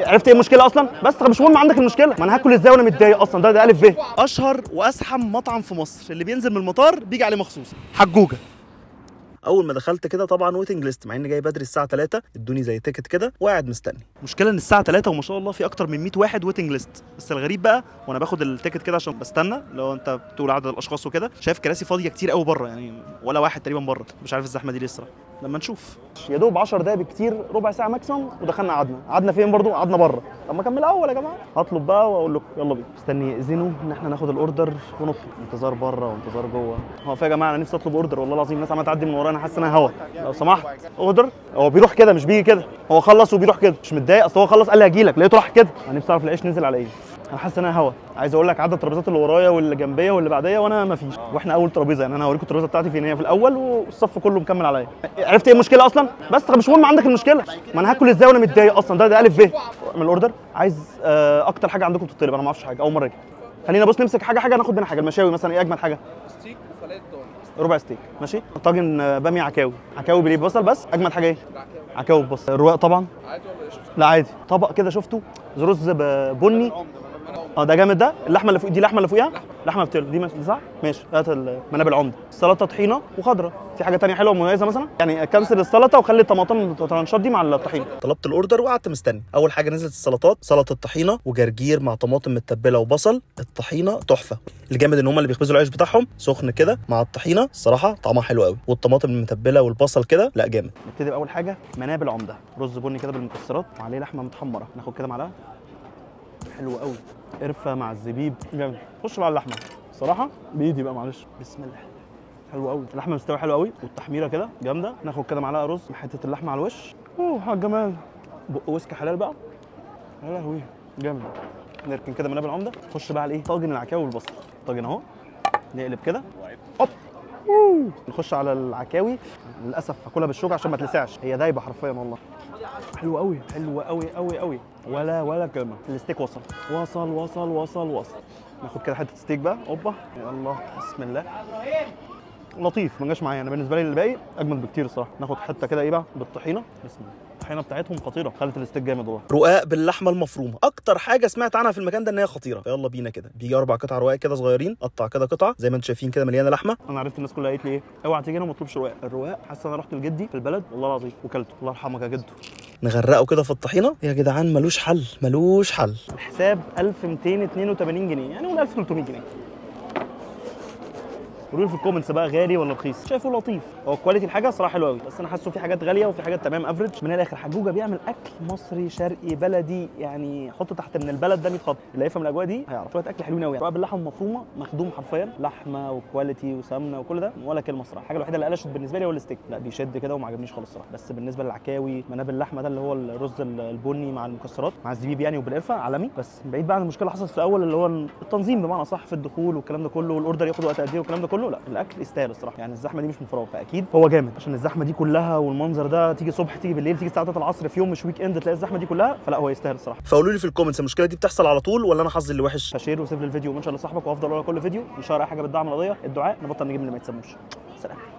عرفت ايه المشكله اصلا بس طب مش مهم عندك المشكله ما انا هاكل ازاي وانا متضايق اصلا ده ده الف ب اشهر واسحم مطعم في مصر اللي بينزل من المطار بيجي عليه مخصوص حجوجه اول ما دخلت كده طبعا ويتنج ليست مع اني جاي بدري الساعه 3 ادوني زي تيكت كده وقاعد مستني المشكله ان الساعه 3 وما شاء الله في اكتر من 100 واحد ويتنج ليست بس الغريب بقى وانا باخد التيكت كده عشان بستنى لو انت بتقول عدد الاشخاص وكده شايف كراسي فاضيه كتير قوي بره يعني ولا واحد تقريبا بره مش عارف الزحمه دي ليه الصراحه لما نشوف يا دوب 10 دقايق بالكتير ربع ساعه ماكسيموم ودخلنا قعدنا قعدنا فين برضو قعدنا بره طب ما اكمل اول يا جماعه هطلب بقى واقول لكم يلا بينا استني ياذنوا ان احنا ناخد الاوردر ونطلب انتظار بره وانتظار جوه هو يا جماعه انا نفسي اطلب اوردر والله العظيم الناس عماله تعدي من ورانا حاسس انها هوا لو سمحت اوردر هو بيروح كده مش بيجي كده هو خلص وبيروح كده مش متضايق اصل هو خلص قال لي هجي لك لقيته راح كده انا نفسي اعرف العيش نزل على ايه انا حاسس انها هوا عايز اقول لك عدد الترابيزات اللي ورايا واللي جنبيا واللي بعديا وانا ما فيش واحنا اول ترابيزه يعني انا هوريكم الترابيزه بتاعتي فين هي في الاول والصف كله مكمل عليا عرفت ايه المشكله اصلا بس طب مش مهم عندك المشكله ما انا هاكل ازاي وانا متضايق اصلا ده ده الف ب من الاوردر عايز آه، اكتر حاجه عندكم تطلب انا ما اعرفش حاجه اول مره اجي خلينا بص نمسك حاجه حاجه ناخد منها حاجه المشاوي مثلا ايه اجمل حاجه ستيك وفلات ضاني ربع ستيك ماشي طاجن آه، باميه عكاوي عكاوي بليه بصل بس اجمل حاجه ايه عكاوي ببصل الرواق طبعا عادي ولا قشطه؟ لا عادي طبق كده شفته رز ب- بني اه ده جامد ده اللحمه اللي فوق دي اللحمه اللي فوقيها لحمه بتلو دي ماشي دي صح ماشي هات المنابل العمده السلطه طحينه وخضره في حاجه تانية حلوه مميزه مثلا يعني كنسل السلطه وخلي الطماطم الطرنشات دي مع الطحينه طلبت الاوردر وقعدت مستني اول حاجه نزلت السلطات سلطه طحينه وجرجير مع طماطم متبله وبصل الطحينه تحفه الجامد ان هم اللي بيخبزوا العيش بتاعهم سخن كده مع الطحينه الصراحه طعمها حلو قوي والطماطم المتبله والبصل كده لا جامد نبتدي باول حاجه منابل عمده رز بني كده بالمكسرات وعليه لحمه متحمره ناخد كده معلقه حلو قوي قرفه مع الزبيب جامد خش بقى على اللحمه صراحه بايدي بقى معلش بسم الله حلو قوي اللحمه مستويه حلو قوي والتحميره كده جامده ناخد كده معلقه رز مع حته اللحمه على الوش اوه على الجمال بق ويسكي حلال بقى يا لهوي جامد نركن كده منابل العمده نخش بقى على ايه طاجن العكاوي والبصل طاجن اهو نقلب كده هوب أوه. نخش على العكاوي للاسف هاكلها بالشوكه عشان ما تلسعش هي دايبه حرفيا والله حلو قوي حلو قوي قوي قوي ولا ولا كلمه الستيك وصل وصل وصل وصل وصل ناخد كده حته ستيك بقى اوبا يا الله بسم الله لطيف ما جاش معايا انا بالنسبه لي الباقي اجمد بكتير الصراحه ناخد حته كده ايه بقى بالطحينه بسم الله الطحينه بتاعتهم خطيره خلت الستيك جامد والله رقاق باللحمه المفرومه اكتر حاجه سمعت عنها في المكان ده ان هي خطيره يلا بينا كده بيجي اربع قطع رقاق كده صغيرين قطع كده قطع زي ما انتم شايفين كده مليانه لحمه انا عرفت الناس كلها قالت لي ايه اوعى تيجي هنا وما تطلبش رقاق الرقاق حاسس انا رحت لجدي في البلد والله العظيم وكلته الله يرحمك يا جدو نغرقه كده في الطحينه يا جدعان ملوش حل ملوش حل الحساب 1282 جنيه يعني قول 1300 جنيه قولوا لي في الكومنتس بقى غالي ولا رخيص شايفه لطيف هو كواليتي الحاجه صراحه حلوه قوي بس انا حاسه في حاجات غاليه وفي حاجات تمام افريج من الاخر حجوجه بيعمل اكل مصري شرقي بلدي يعني حط تحت من البلد ده 100 خط اللي هيفهم الاجواء دي هيعرف شويه اكل حلوين قوي يعني باللحمه المفرومه مخدوم حرفيا لحمه وكواليتي وسمنه وكل ده ولا كلمه صراحه الحاجه الوحيده اللي قلشت بالنسبه لي هو الستيك لا بيشد كده وما عجبنيش خالص صراحه بس بالنسبه للعكاوي منابل اللحمه ده اللي هو الرز البني مع المكسرات مع الزبيب يعني وبالقرفه عالمي بس بعيد بقى عن المشكله اللي حصلت في الاول اللي هو التنظيم بمعنى صح في الدخول والكلام ده كله والاوردر ياخد وقت قد ايه والكلام ده كله لا الاكل يستاهل الصراحه يعني الزحمه دي مش من فراغ فاكيد هو جامد عشان الزحمه دي كلها والمنظر ده تيجي صبح تيجي بالليل تيجي الساعه 3 العصر في يوم مش ويك اند تلاقي الزحمه دي كلها فلا هو يستاهل الصراحه فقولوا لي في الكومنتس المشكله دي بتحصل على طول ولا انا حظي اللي وحش فشير وسيب لي الفيديو ومنشر لصاحبك وافضل ورا كل فيديو نشار اي حاجه بتدعم القضيه الدعاء نبطل نجيب اللي ما يتسموش سلام